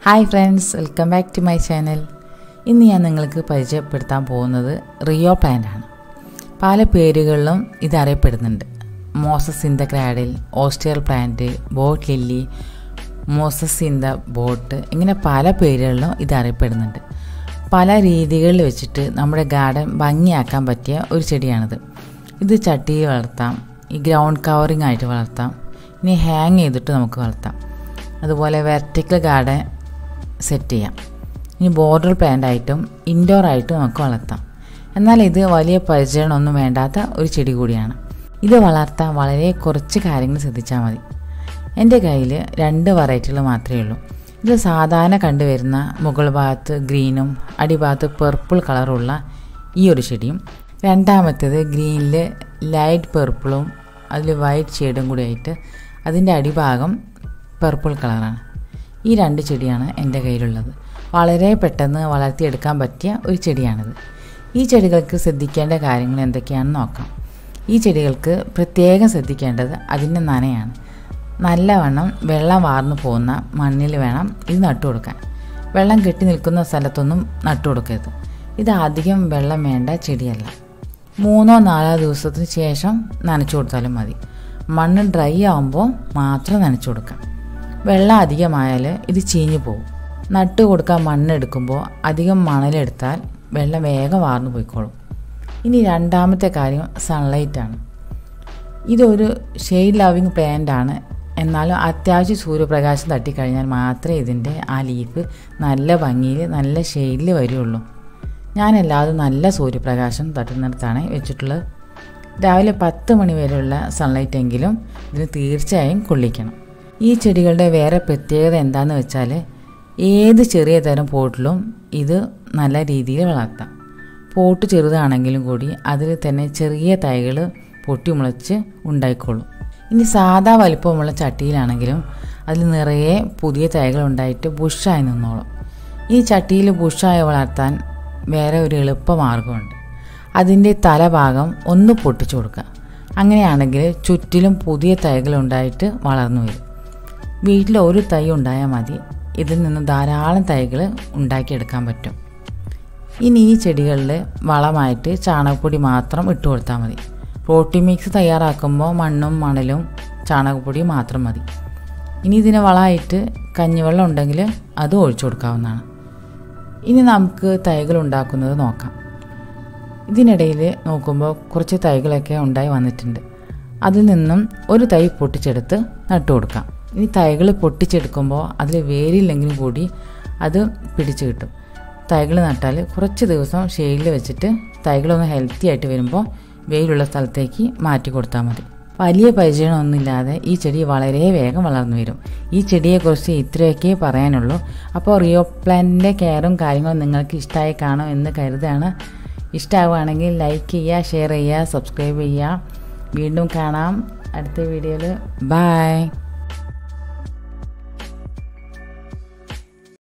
hi friends welcome back to my channel ഇന്ന് ഞാൻ നിങ്ങൾക്ക് പരിചയപ്പെടുത്താൻ പോകുന്നത് റിയോ പ്ലാന്റ് ആണ് പല പേരുകളിലും ഇത് അറിയപ്പെടുന്നുണ്ട് Moses in the cradle oyster plant boat lily Moses in the boat ഇങ്ങനെ പല പേരുകളിലും ഇത് അറിയപ്പെടുന്നുണ്ട് പല രീതികളിൽ വെച്ചിട്ട് നമ്മുടെ ഗാർഡൻ ഭംഗിയാക്കാൻ പറ്റിയ ഒരു ചെടിയാണിത് ഇത് ചട്ടിയിൽ വളർത്താം ഈ ഗ്രൗണ്ട് കവറിങ് ആയിട്ട് വളർത്താം ഇനി ഹാങ് ചെയ്തിട്ട് നമുക്ക് വളർത്താം അതുപോലെ വെർട്ടിക്കൽ ഗാർഡൻ സെറ്റ് ചെയ്യാം ഇനി ബോർഡർ പ്ലാന്റ് ആയിട്ടും ഇൻഡോർ ആയിട്ടും നമുക്ക് വളർത്താം എന്നാൽ ഇത് വലിയ പരിചരണമൊന്നും വേണ്ടാത്ത ഒരു ചെടി കൂടിയാണ് ഇത് വളർത്താൻ വളരെ കുറച്ച് കാര്യങ്ങൾ ശ്രദ്ധിച്ചാൽ മതി എൻ്റെ കയ്യിൽ രണ്ട് വെറൈറ്റികൾ മാത്രമേ ഉള്ളൂ ഇത് സാധാരണ കണ്ടുവരുന്ന മുകൾ ഭാഗത്ത് ഗ്രീനും അടിഭാഗത്ത് പെർപ്പിൾ കളറുള്ള ഈ ഒരു ചെടിയും രണ്ടാമത്തേത് ഗ്രീനിൽ ലൈറ്റ് പെർപ്പിളും അതിൽ വൈറ്റ് ഷെയ്ഡും കൂടി ആയിട്ട് അതിൻ്റെ അടിഭാഗം പർപ്പിൾ കളറാണ് ഈ രണ്ട് ചെടിയാണ് എൻ്റെ കയ്യിലുള്ളത് വളരെ പെട്ടെന്ന് വളർത്തിയെടുക്കാൻ പറ്റിയ ഒരു ചെടിയാണിത് ഈ ചെടികൾക്ക് ശ്രദ്ധിക്കേണ്ട കാര്യങ്ങൾ എന്തൊക്കെയാണെന്ന് നോക്കാം ഈ ചെടികൾക്ക് പ്രത്യേകം ശ്രദ്ധിക്കേണ്ടത് അതിൻ്റെ നനയാണ് നല്ലവണ്ണം വെള്ളം വാർന്നു പോകുന്ന മണ്ണിൽ വേണം ഇത് നട്ടു കൊടുക്കാൻ വെള്ളം കെട്ടി നിൽക്കുന്ന സ്ഥലത്തൊന്നും നട്ടു കൊടുക്കരുത് ഇത് അധികം വെള്ളം വേണ്ട ചെടിയല്ല മൂന്നോ നാലോ ദിവസത്തിന് ശേഷം നനച്ചു കൊടുത്താലും മതി മണ്ണ് ഡ്രൈ ആകുമ്പോൾ മാത്രം നനച്ചു കൊടുക്കാം വെള്ളം അധികമായാൽ ഇത് ചീഞ്ഞു പോകും നട്ട് കൊടുക്കാൻ മണ്ണെടുക്കുമ്പോൾ അധികം മണലെടുത്താൽ വെള്ളം വേഗം വാർന്നു പോയിക്കോളും ഇനി രണ്ടാമത്തെ കാര്യം സൺലൈറ്റാണ് ഇതൊരു ഷെയ്ഡ് ലവിങ് പ്ലാന്റ് ആണ് എന്നാലും അത്യാവശ്യം സൂര്യപ്രകാശം തട്ടിക്കഴിഞ്ഞാൽ മാത്രമേ ഇതിൻ്റെ ആ ലീഫ് നല്ല ഭംഗിയിൽ നല്ല ഷെയ്ഡിൽ വരികയുള്ളൂ ഞാൻ എല്ലാതും നല്ല സൂര്യപ്രകാശം തട്ടുന്നിടത്താണ് വെച്ചിട്ടുള്ളത് രാവിലെ പത്ത് മണി വരെയുള്ള സൺലൈറ്റ് എങ്കിലും ഇതിന് തീർച്ചയായും കൊള്ളിക്കണം ഈ ചെടികളുടെ വേറെ പ്രത്യേകത എന്താണെന്ന് വെച്ചാൽ ഏത് ചെറിയ തരം പോട്ടിലും ഇത് നല്ല രീതിയിൽ വളർത്താം പോട്ട് ചെറുതാണെങ്കിലും കൂടി അതിൽ തന്നെ ചെറിയ തൈകൾ പൊട്ടിമുളച്ച് ഉണ്ടായിക്കോളും ഇനി സാധാ വലിപ്പമുള്ള ചട്ടിയിലാണെങ്കിലും അതിൽ നിറയെ പുതിയ തൈകൾ ഉണ്ടായിട്ട് ബുഷായി നിന്നോളും ഈ ചട്ടിയിൽ ബുഷായി വളർത്താൻ വേറെ ഒരു എളുപ്പ മാർഗമുണ്ട് അതിൻ്റെ തലഭാഗം ഒന്ന് പൊട്ടിച്ചു കൊടുക്കുക അങ്ങനെയാണെങ്കിൽ ചുറ്റിലും പുതിയ തൈകൾ ഉണ്ടായിട്ട് വളർന്നു വരും വീട്ടിൽ ഒരു തൈ ഉണ്ടായാൽ മതി ഇതിൽ നിന്ന് ധാരാളം തൈകൾ ഉണ്ടാക്കിയെടുക്കാൻ പറ്റും ഇനി ഈ ചെടികളിൽ വളമായിട്ട് ചാണകപ്പൊടി മാത്രം ഇട്ട് കൊടുത്താൽ മതി പ്രോട്ടീൻ മിക്സ് തയ്യാറാക്കുമ്പോൾ മണ്ണും മണലും ചാണകപ്പൊടിയും മാത്രം മതി ഇനി ഇതിന് വളമായിട്ട് കഞ്ഞിവെള്ളം ഉണ്ടെങ്കിൽ അത് ഒഴിച്ചു കൊടുക്കാവുന്നതാണ് ഇനി നമുക്ക് തൈകൾ ഉണ്ടാക്കുന്നത് നോക്കാം ഇതിനിടയിൽ നോക്കുമ്പോൾ കുറച്ച് തൈകളൊക്കെ ഉണ്ടായി വന്നിട്ടുണ്ട് അതിൽ നിന്നും ഒരു തൈ പൊട്ടിച്ചെടുത്ത് നട്ടു കൊടുക്കാം ഇനി തൈകൾ പൊട്ടിച്ചെടുക്കുമ്പോൾ അതിൽ വേരില്ലെങ്കിലും കൂടി അത് പിടിച്ചു കിട്ടും തൈകൾ നട്ടാൽ കുറച്ച് ദിവസം ഷെയ്ഡിൽ വെച്ചിട്ട് തൈകളൊന്ന് ഹെൽത്തി ആയിട്ട് വരുമ്പോൾ വെയിലുള്ള സ്ഥലത്തേക്ക് മാറ്റി കൊടുത്താൽ മതി വലിയ പരിചയമൊന്നുമില്ലാതെ ഈ ചെടി വളരെ വേഗം വളർന്നു വരും ഈ ചെടിയെക്കുറിച്ച് ഇത്രയൊക്കെ പറയാനുള്ളൂ അപ്പോൾ റിയോ പ്ലാന്റിൻ്റെ കെയറും കാര്യങ്ങളും നിങ്ങൾക്ക് ഇഷ്ടമായി കാണും എന്ന് കരുതാണ് ഇഷ്ടമാവുകയാണെങ്കിൽ ലൈക്ക് ചെയ്യുക ഷെയർ ചെയ്യുക സബ്സ്ക്രൈബ് ചെയ്യുക വീണ്ടും കാണാം അടുത്ത വീഡിയോയിൽ ബൈ